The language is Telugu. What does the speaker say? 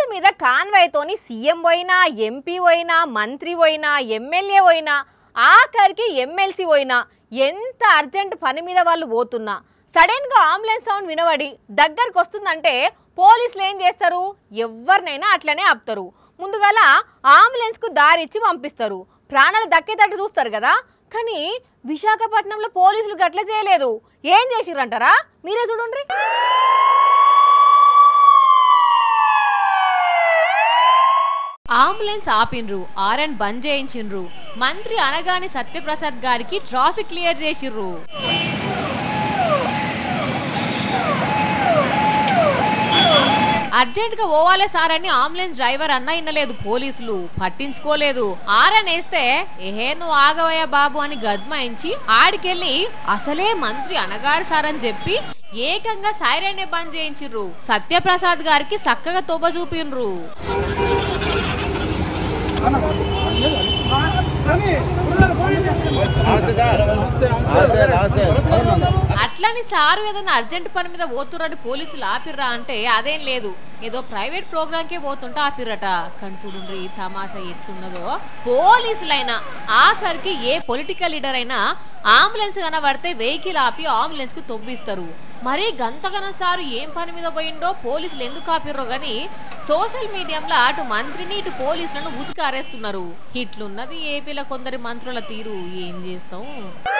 మీద కాన్వాయ్తోని సీఎం పోయినా ఎంపీ పోయినా మంత్రి పోయినా ఎమ్మెల్యే పోయినా ఆఖరికి ఎమ్మెల్సీ పోయినా ఎంత అర్జెంట్ పని మీద వాళ్ళు పోతున్నా సడన్గా అంబులెన్స్ సౌండ్ వినబడి దగ్గరకు వస్తుందంటే పోలీసులు ఏం చేస్తారు ఎవరినైనా అట్లనే ఆపుతారు ముందుగాల అంబులెన్స్కు దారి ఇచ్చి పంపిస్తారు ప్రాణాలు దక్కేటట్టు చూస్తారు కదా కానీ విశాఖపట్నంలో పోలీసులు గట్ల చేయలేదు ఏం చేసిర్రంటారా మీరే చూడండి అంబులెన్స్ ఆపిండ్రు ఆర్ఎన్ బంద్ చేయించిండ్రు మంత్రి అనగాని సత్యప్రసాద్ గారికి ట్రాఫిక్ క్లియర్ చేసిర్రు అర్జెంట్ గా పోవాలే సార్ అని అంబులెన్స్ డ్రైవర్ అన్న ఇన్నలేదు పోలీసులు పట్టించుకోలేదు ఆర్ఎన్ వేస్తే ఏహే నువ్వు ఆగవయ్యా బాబు అని గద్మాయించి ఆడికెళ్ళి అసలే మంత్రి అనగారు సార్ అని చెప్పి ఏకంగా సైరన్ బంద్ చేయించిర్రు సత్యప్రసాద్ గారికి చక్కగా తోబ చూపిండ్రు నమస్తే సార్ నమస్తే నమస్తే అట్లని సారు ఏదైనా అర్జెంట్ పని మీద పోతుర్రని పోలీసులు ఆపిర్రా అంటే అదేం లేదు ఏదో ప్రైవేట్ ప్రోగ్రామ్ కే పోతుంటే ఆపిర్రట కానీ చూడండి తమాషా ఎట్లున్నదో పోలీసులైనా ఆఖరికి ఏ పొలిటికల్ లీడర్ అయినా అంబులెన్స్ కనబడితే వెహికల్ ఆపి అంబులెన్స్ కి తొవ్విస్తారు మరి గంతగన సారు ఏం పని మీద పోయిండో పోలీసులు ఎందుకు ఆపిర్రో గాని సోషల్ మీడియాలో అటు మంత్రిని ఇటు పోలీసులను ఉతికారేస్తున్నారు ఇట్లున్నది ఏపీలో కొందరి మంత్రుల తీరు ఏం చేస్తాం